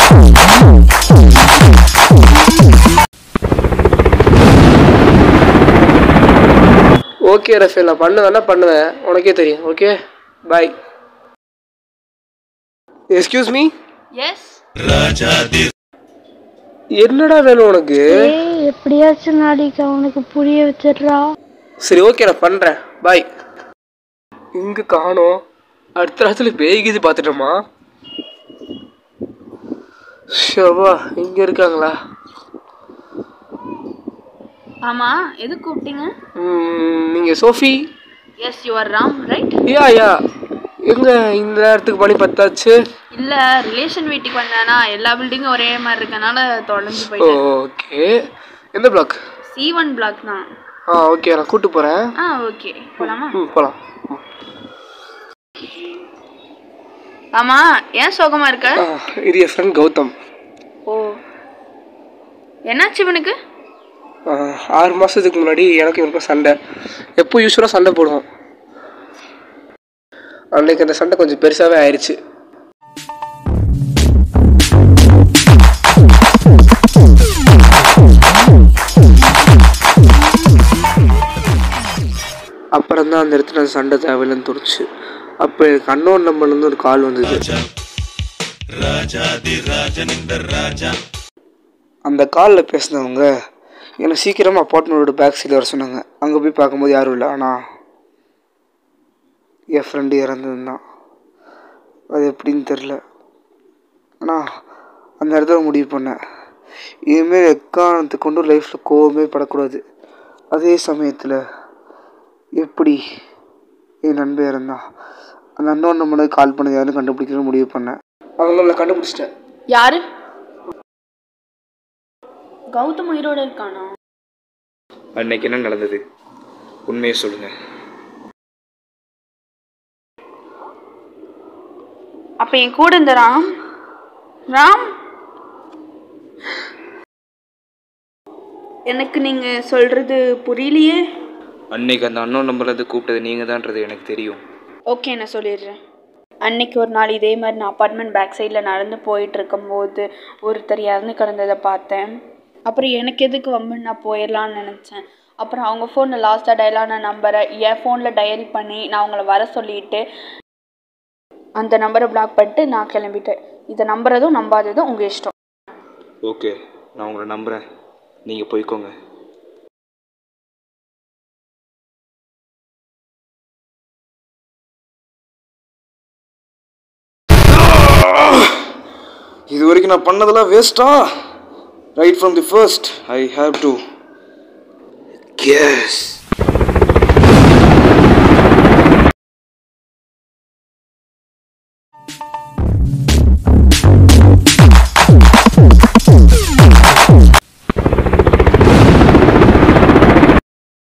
okay Rafale நான் பண்ணுவேன்னா பண்ணுவேன் உனக்கே தெரியும் okay bye excuse me yes என்னடா வேணும் உனக்கு ஏய் எப்படியாச்சும் நாளைக்கு அவனுக்கு புரிய வச்சிடுறா சரி ஓகே நான் பண்ணுறேன் பாய் இங்கே காணோம் அடுத்த ராத்திரி பேய்கிது பார்த்துட்டோமா ஷவா இங்கே இருக்காங்களா ஆமா எது கூப்பிட்டீங்க நீங்கள் Sophie yes you are Ram right yeah yeah எங்க இந்த நேரத்துக்கு மணி பத்தாச்சு இல்ல ரிலேஷன் வீட்டுக்கு வந்தேனா எல்லா பில்டிங்கும் ஒரே மாதிரி இருக்கனால தொலைஞ்சு போயிட்டேன் ஓகே எந்த பிளாக் சி ஒன் பிளாக் தான் ஆ ஓகே நான் கூட்டு போகிறேன் ஆ ஓகே போலாமா ம் போகலாம் ஆமா ஏன் சோகமா இருக்க இது என் ஃப்ரெண்ட் கௌதம் ஓ என்னாச்சு இவனுக்கு ஆ, ஆறு மாதத்துக்கு முன்னாடி எனக்கு இவனுக்கும் சண்டை எப்போ யூஸ்வலாக சண்டை போடுவோம் அன்னைக்கு அந்த சண்டை கொஞ்சம் பெருசாகவே ஆயிடுச்சு அப்புறம் தான் அந்த இடத்துல அந்த சண்டை தேவையில்லைன்னு தோணுச்சு அப்போ எனக்கு அன்னோன் நம்பர்லேருந்து ஒரு கால் வந்தது அந்த காலில் பேசினவங்க என்னை சீக்கிரமாக அப்பார்ட்மெண்ட்டோட பேக் சைடில் வர சொன்னாங்க அங்கே போய் பார்க்கும்போது யாரும் இல்லை ஆனால் என் ஃப்ரெண்டு இறந்துருந்தான் அது எப்படின்னு தெரில ஆனால் அந்த இடத்துல முடிவு பண்ணேன் இனிமேல் எக்காரணத்தை கொண்டு லைஃப்பில் கோவமே படக்கூடாது அதே சமயத்தில் எப்படி என் நண்பன் இறந்தான் அந்த அண்ணன் நம்மளுக்கு கால் பண்ணது யாரும் கண்டுபிடிக்கணும்னு முடிவு பண்ணேன் அவங்க நம்மளை கண்டுபிடிச்சிட்டேன் யாரு கௌதம் உயிரோட இருக்கானா அன்னைக்கு என்ன நடந்தது உண்மையை சொல்லுங்க அப்ப என் கூட இந்த ராம் ராம் எனக்கு நீங்க சொல்றது புரியலையே அன்னைக்கு அந்த அண்ணன் நம்பர்லேருந்து கூப்பிட்டது நீங்கள் தான்றது எனக்கு தெரியும் ஓகே நான் சொல்லிடுறேன் அன்னைக்கு ஒரு நாள் இதே மாதிரி நான் அப்பார்ட்மெண்ட் பேக் சைடில் நடந்து போயிட்டு இருக்கும்போது ஒருத்தர் இறந்து கிடந்ததை பார்த்தேன் அப்புறம் எனக்கு எதுக்கு வம்பு நான் போயிடலான்னு நினச்சேன் அப்புறம் அவங்க ஃபோனில் லாஸ்ட்டாக டயலான நம்பரை என் ஃபோனில் டயல் பண்ணி நான் அவங்கள வர சொல்லிட்டு அந்த நம்பரை பிளாக் பண்ணிட்டு நான் கிளம்பிட்டேன் இதை நம்புறதும் நம்பாததும் உங்கள் இஷ்டம் ஓகே நான் உங்களை நம்புகிறேன் நீங்கள் போய்க்கோங்க இது வரைக்கும் நான் பண்ணதெல்லாம் வேஸ்டா right from the first I have to guess